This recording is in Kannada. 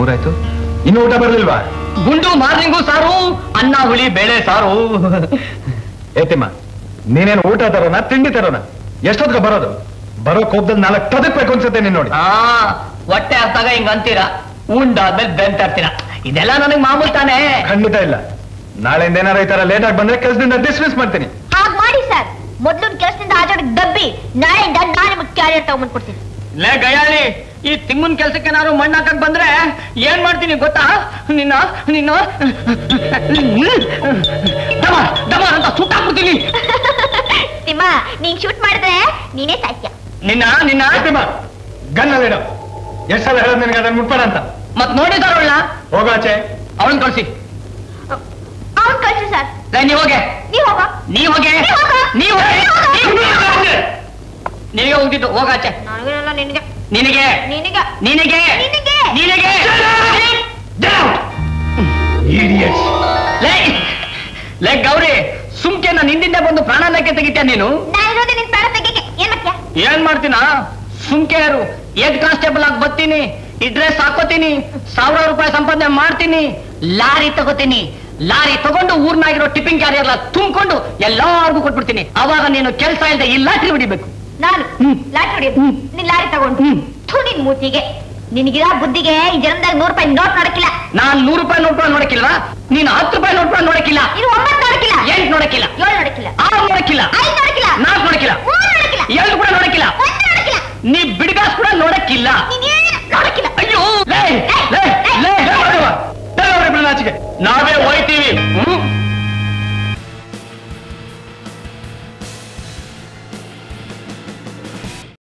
ಮೂರಾಯ್ತು ಇನ್ನು ಊಟ ಬರ್ಲಿಲ್ವಾ ಗುಂಡು ಮಾರ್ನಿಂಗು ಸಾರು ಅನ್ನ ಹುಳಿ ಬೇಳೆ ಸಾರು ಏತಿಮ್ಮ ನೀನೇನು ಊಟ ತರೋಣ ತಿಂಡಿ ತರೋಣ ಎಷ್ಟೊತ್ತಿಗೆ ಬರೋದು ಬರೋ ಕೋಪದಲ್ಲಿ ನಾಲ್ಕು ತದಕ್ಬೇಕು ಅನ್ಸುತ್ತೆ ನೀನ್ ನೋಡಿ ಆ ಹೊಟ್ಟೆ ಅರ್ಥಾಗ ಹಿಂಗ ಅಂತೀರಾ ಉಂಡಾದ್ಮೇಲೆ ಬೆಂತ ಇರ್ತೀರಾ ಇದೆಲ್ಲ ನನಗೆ ಮಾಮೂಲ್ ತಾನೇ ಖಂಡಿತ ಇಲ್ಲ ನಾಳೆಯಿಂದ ಏನಾರ ಈ ತರ ಲೇಟ್ ಆಗಿ ಬಂದ್ರೆ ಕೆಲಸದಿಂದ ಡಿಸ್ಮಿಸ್ ಮಾಡ್ತೀನಿ ಹಾಗ್ ಮಾಡಿ ಸರ್ ಮೊದ್ಲು ಕೆಲಸದಿಂದ ಆಜೋಡಿಗೆ ದಬ್ಬಿ ನಾಳೆಯಿಂದ ನಾನು ನಿಮಗೆ ಕ್ಯಾರಿಯರ್ ತಗೊಂಡ್ ಕೊಡ್ತೀನಿ ಲೇ ಗಯಾಳಿ ಈ ತಿಮ್ಮನ್ ಕೆಲ್ಸಕ್ಕೆ ನಾನು ಮಣ್ಣಾಕಕ್ ಬಂದ್ರೆ ಏನ್ ಮಾಡ್ತೀನಿ ಗೊತ್ತಾ ನಿನ್ನ ನಿನ್ನ ದಮ ದಮ ಅಂತ ಸುಟ್ಟಾಕ್ಬಿಡ್ತೀನಿ ತಿಮ್ಮ ನೀನ್ ಶೂಟ್ ಮಾಡಿದ್ರೆ ನೀನೇ ಸಾಧ್ಯ ನಿನ್ನ ನಿನ್ನ ಏತಿಮ್ಮ ಗನ್ನಲ್ಲಿ ಇಡು ಎಷ್ಟು ಸಲ ಹೇಳೋದು ನಿನಗೆ ಅದನ್ನ ಮುಟ್ಬೇಡ ಅಂತ ಮತ್ ನೋಡಿದಾರಲ್ಲ ಹೋಗಾಚೆ ಅವಳನ್ ಕಳ್ಸಿ ಅವ್ನ್ ಕಳ್ಸಿ ಸರ್ ಲೇ, ನೀವ್ ಹೋಗೆ ನೀವ್ ಹೋಗ ನೀವ್ ಹೋಗೆ ನೀವ್ ಹೋಗು. ನೀವ್ ಹೋಗೆ ನೀವ್ ಹೋಗು. ನೀವ್ ಹೋಗೆ. ನಿನಗೆ ಹೋಗ್ತಿದ್ದು ಹೋಗಾಚೆ ನನಗೇನಲ್ಲ ನಿನಗೆ ನಿನಗೆ ನಿನಗೆ ನಿನಗೆ ನಿನಗೆ. ನಿನಗೆ Idiots. ಲೇ ಲೇ ಗೌರಿ ಸುಮ್ಕೆ ನಾನು ಹಿಂದಿಂದ ಬಂದು ಪ್ರಾಣಾಲಯಕ್ಕೆ ತೆಗಿತ್ಯಾ ನೀನು ನಾನಿರೋದೇ ನಿನ್ ಪ್ರಾಣ ತೆಗಿಯಕ್ಕೆ ಏನ್ ಮಾಡ್ತೀಯ ಏನ್ ಮಾಡ್ತೀನ ಸುಮ್ಕೆ ಯಾರು ಹೆಡ್ ಕಾನ್ಸ್ಟೇಬಲ್ ಆಗಿ ಬರ್ತೀನಿ ಈ ಡ್ರೆಸ್ ಹಾಕೋತೀನಿ ಸಾವಿರ ರೂಪಾಯಿ ಸಂಪಾದನೆ ಮಾಡ್ತೀನಿ ಲಾರಿ ತಗೋತೀನಿ ಲಾರಿ ತಗೊಂಡು ಊರ್ನಾಗಿರೋ ಟಿಫಿನ್ ಕ್ಯಾರಿಯರ್ ತುಂಬಿಕೊಂಡು ಎಲ್ಲಾರ್ಗೂ ಕೊಟ್ಬಿಡ್ತೀನಿ ಅವಾಗ ನೀನು ಕೆಲಸ ಇಲ್ಲದೆ ಈ ಲಾಟ್ರಿ ಹೊಡಿಬೇಕು ನಾನು ಹ್ಮ್. ಲಾಟ್ರಿ ಹೊಡಿಯೋದು ಹ್ಮ್. ನಿನ್ ಲಾರಿ ತಗೊಂಡು ಹ್ಮ್. ಥು ನಿನ್ ಮೂತಿಗೆ ನಿನಗಿರೋ ಬುದ್ಧಿಗೆ ಈ ಜನ್ಮದಾಗ ನೂರು ರೂಪಾಯಿ ನೋಟ್ ನೋಡಕ್ಕಿಲ್ಲ ನಾನ್ ನೂರು ರೂಪಾಯಿ ನೋಟ್ ನೋಡಕ್ಕಿಲ್ವಾ ನೀನು ಹತ್ತು ರೂಪಾಯಿ ನೋಟ್ ನೋಡಕ್ಕಿಲ್ಲ ಇದು ಒಂಬತ್ತು ನೋಡಕ್ಕಿಲ್ಲ ಎಂಟು ನೋಡಕ್ಕಿಲ್ಲ ಏಳು ನೋಡಕ್ಕಿಲ್ಲ ಆರು ನೋಡಕ್ಕಿಲ್ಲ ಐದು ನೋಡಕ್ಕಿಲ್ಲ ನಾಲ್ಕು ನೋಡಕ್ಕಿಲ್ಲ ಮೂರು ನೋಡಕ್ಕಿಲ್ಲ ಎರಡು ಕೂಡ ನೋಡಕ್ಕಿಲ್ಲ ಒಂದು ನೋಡಕ್ಕಿಲ್ಲ ನೀ ಬಿಡ್ಗಾಸ್ ಕೂಡ ನೋಡಕ್ಕಿಲ್ಲ ನೀನೇನು ನೋಡಕ್ಕಿಲ್ಲ ಅಯ್ಯೋ ಲೇ ಲೇ ಲೇ ಲೇ, ಲೇ, ಹೊರಡುವ. ಲೇ, ಹೊರಡು ಬಿಡು ನಾಚಿಕೆ. ನಾವೇ ಹೋಯ್ತೀವಿ